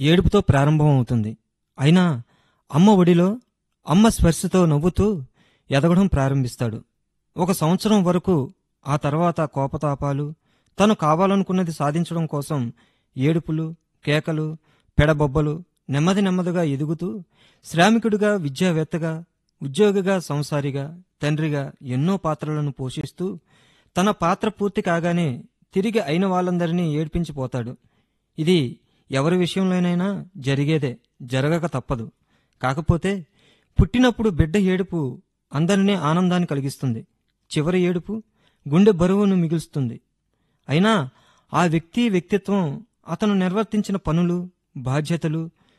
ఏడుపుతో ప్రారంభమవుతుంది అయినా అమ్మ ఒడిలో అమ్మ స్పర్శతో నవ్వుతూ ఎదగడం ప్రారంభిస్తాడు ఒక సంవత్సరం వరకు ఆ తర్వాత కోపతాపాలు తను కావాలనుకున్నది సాధించడం కోసం ఏడుపులు కేకలు పెడబొబ్బలు నెమ్మది నెమ్మదిగా ఎదుగుతూ శ్రామికుడిగా విద్యావేత్తగా ఉద్యోగిగా సంసారిగా తండ్రిగా ఎన్నో పాత్రలను పోషిస్తూ తన పాత్ర పూర్తి కాగానే తిరిగి అయిన వాళ్ళందరినీ ఏడ్పించిపోతాడు ఇది ఎవరి విషయంలోనైనా జరిగేదే జరగక తప్పదు కాకపోతే పుట్టినప్పుడు బిడ్డ ఏడుపు అందరినీ ఆనందాన్ని కలిగిస్తుంది చివరి ఏడుపు గుండె బరువును మిగులుస్తుంది అయినా ఆ వ్యక్తి వ్యక్తిత్వం అతను నిర్వర్తించిన పనులు బాధ్యతలు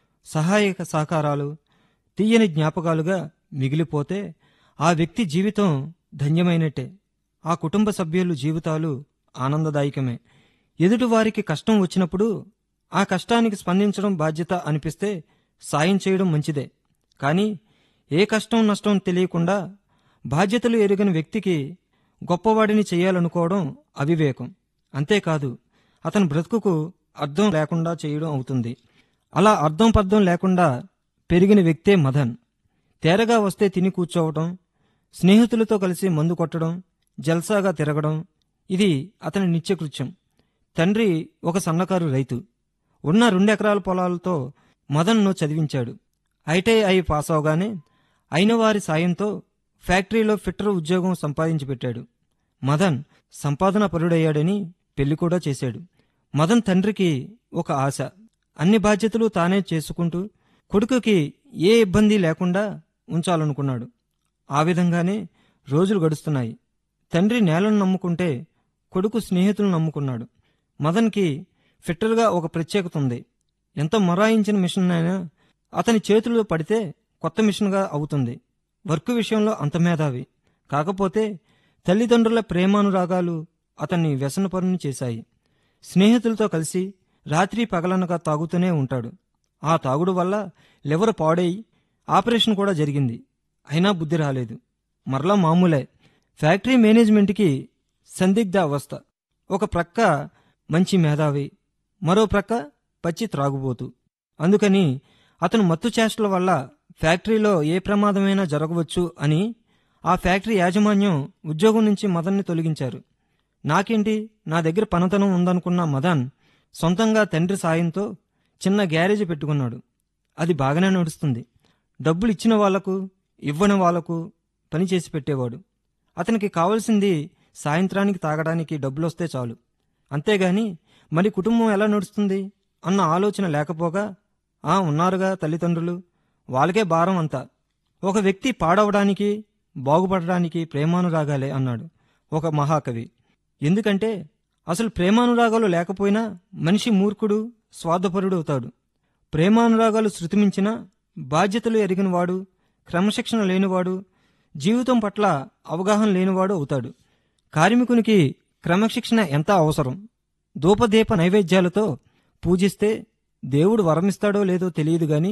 సహాయక సహకారాలు తీయని జ్ఞాపకాలుగా మిగిలిపోతే ఆ వ్యక్తి జీవితం ధన్యమైనట్టే ఆ కుటుంబ సభ్యులు జీవితాలు ఆనందదాయకమే ఎదుటివారికి కష్టం వచ్చినప్పుడు ఆ కష్టానికి స్పందించడం బాధ్యత అనిపిస్తే సాయం చేయడం మంచిదే కానీ ఏ కష్టం నష్టం తెలియకుండా బాధ్యతలు ఎరుగని వ్యక్తికి గొప్పవాడిని చేయాలనుకోవడం అవివేకం అంతేకాదు అతని బ్రతుకుకు అర్థం లేకుండా చేయడం అవుతుంది అలా అర్థం పర్థం లేకుండా పెరిగిన వ్యక్తే మదన్ తేరగా వస్తే తిని కూర్చోవడం స్నేహితులతో కలిసి మందు కొట్టడం జల్సాగా తిరగడం ఇది అతని నిత్యకృత్యం తండ్రి ఒక సన్నకారు రైతు ఉన్న రెండెకరాల పొలాలతో మదన్ను చదివించాడు ఐటీఐ పాస్ అవగానే అయిన వారి సాయంతో ఫ్యాక్టరీలో ఫిట్టర్ ఉద్యోగం సంపాదించి పెట్టాడు మదన్ సంపాదన పరుడయ్యాడని పెళ్లి కూడా చేశాడు మదన్ తండ్రికి ఒక ఆశ అన్ని బాధ్యతలు తానే చేసుకుంటూ కొడుకుకి ఏ ఇబ్బంది లేకుండా ఉంచాలనుకున్నాడు ఆ విధంగానే రోజులు గడుస్తున్నాయి తండ్రి నేలను నమ్ముకుంటే కొడుకు స్నేహితులను నమ్ముకున్నాడు మదన్కి ఫిట్టర్గా ఒక ప్రత్యేకత ఉంది ఎంత మొరాయించిన మిషన్ అయినా అతని చేతుల్లో పడితే కొత్త మిషన్గా అవుతుంది వర్క్ విషయంలో అంత మేధావి కాకపోతే తల్లిదండ్రుల ప్రేమానురాగాలు అతన్ని వ్యసనపరుని చేశాయి స్నేహితులతో కలిసి రాత్రి పగలనగా తాగుతూనే ఉంటాడు ఆ తాగుడు వల్ల లివర్ పాడై ఆపరేషన్ కూడా జరిగింది అయినా బుద్ధి రాలేదు మరలా మామూలే ఫ్యాక్టరీ మేనేజ్మెంట్కి సందిగ్ధ అవస్థ ఒక ప్రక్క మంచి మేధావి మరో ప్రక్క పచ్చి త్రాగుబోతు అందుకని అతను మత్తు చేష్టల వల్ల ఫ్యాక్టరీలో ఏ ప్రమాదమైనా జరగవచ్చు అని ఆ ఫ్యాక్టరీ యాజమాన్యం ఉద్యోగం నుంచి మదన్ని తొలగించారు నాకేంటి నా దగ్గర పనతనం ఉందనుకున్న మదన్ సొంతంగా తండ్రి సాయంతో చిన్న గ్యారేజ్ పెట్టుకున్నాడు అది బాగానే నడుస్తుంది డబ్బులు ఇచ్చిన వాళ్లకు ఇవ్వని వాళ్లకు పని చేసి పెట్టేవాడు అతనికి కావాల్సింది సాయంత్రానికి తాగడానికి డబ్బులొస్తే చాలు అంతేగాని మరి కుటుంబం ఎలా నడుస్తుంది అన్న ఆలోచన లేకపోగా ఆ ఉన్నారుగా తల్లిదండ్రులు వాళ్ళకే భారం అంతా ఒక వ్యక్తి పాడవడానికి బాగుపడడానికి ప్రేమానురాగాలే అన్నాడు ఒక మహాకవి ఎందుకంటే అసలు ప్రేమానురాగాలు లేకపోయినా మనిషి మూర్ఖుడు స్వార్థపరుడు అవుతాడు ప్రేమానురాగాలు శృతిమించిన బాధ్యతలు ఎరిగినవాడు క్రమశిక్షణ లేనివాడు జీవితం పట్ల అవగాహన లేనివాడు అవుతాడు కార్మికునికి క్రమశిక్షణ ఎంత అవసరం ధూపదీప నైవేద్యాలతో పూజిస్తే దేవుడు వరమిస్తాడో లేదో తెలియదు గాని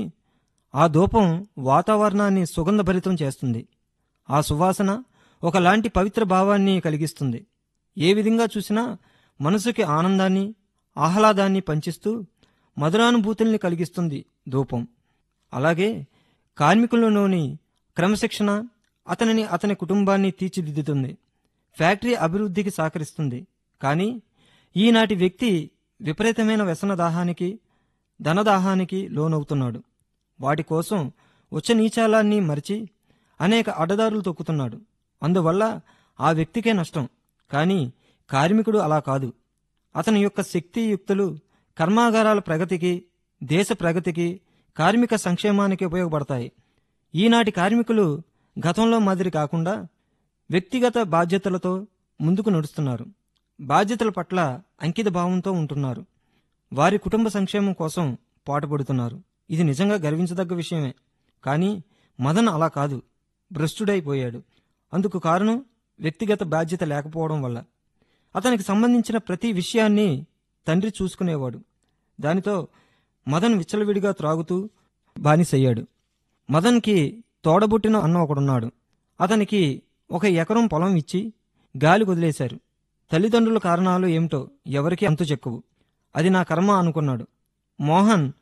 ఆ ధూపం వాతావరణాన్ని సుగంధభరితం చేస్తుంది ఆ సువాసన ఒకలాంటి పవిత్ర భావాన్ని కలిగిస్తుంది ఏ విధంగా చూసినా మనసుకి ఆనందాన్ని ఆహ్లాదాన్ని పంచిస్తూ మధురానుభూతుల్ని కలిగిస్తుంది ధూపం అలాగే కార్మికులలోని క్రమశిక్షణ అతనిని అతని కుటుంబాన్ని తీర్చిదిద్దుతుంది ఫ్యాక్టరీ అభివృద్ధికి సహకరిస్తుంది కానీ ఈనాటి వ్యక్తి విపరీతమైన వ్యసన దాహానికి ధనదాహానికి లోనవుతున్నాడు వాటి కోసం ఉచ్చనీచాలాన్ని మరిచి అనేక అడ్డదారులు తొక్కుతున్నాడు అందువల్ల ఆ వ్యక్తికే నష్టం కానీ కార్మికుడు అలా కాదు అతని యొక్క శక్తియుక్తులు కర్మాగారాల ప్రగతికి దేశ ప్రగతికి కార్మిక సంక్షేమానికి ఉపయోగపడతాయి ఈనాటి కార్మికులు గతంలో మాదిరి కాకుండా వ్యక్తిగత బాధ్యతలతో ముందుకు నడుస్తున్నారు బాధ్యతల పట్ల అంకిత భావంతో ఉంటున్నారు వారి కుటుంబ సంక్షేమం కోసం పాటుపడుతున్నారు ఇది నిజంగా గర్వించదగ్గ విషయమే కానీ మదన్ అలా కాదు భ్రష్టుడైపోయాడు అందుకు కారణం వ్యక్తిగత బాధ్యత లేకపోవడం వల్ల అతనికి సంబంధించిన ప్రతి విషయాన్ని తండ్రి చూసుకునేవాడు దానితో మదన్ విచ్చలవిడిగా త్రాగుతూ బానిసయ్యాడు మదన్కి తోడబుట్టిన అన్న ఒకడున్నాడు అతనికి ఒక ఎకరం పొలం ఇచ్చి గాలి వదిలేశారు తల్లిదండ్రుల కారణాలు ఏమిటో ఎవరికీ అంతు చెక్కవు అది నా కర్మ అనుకున్నాడు మోహన్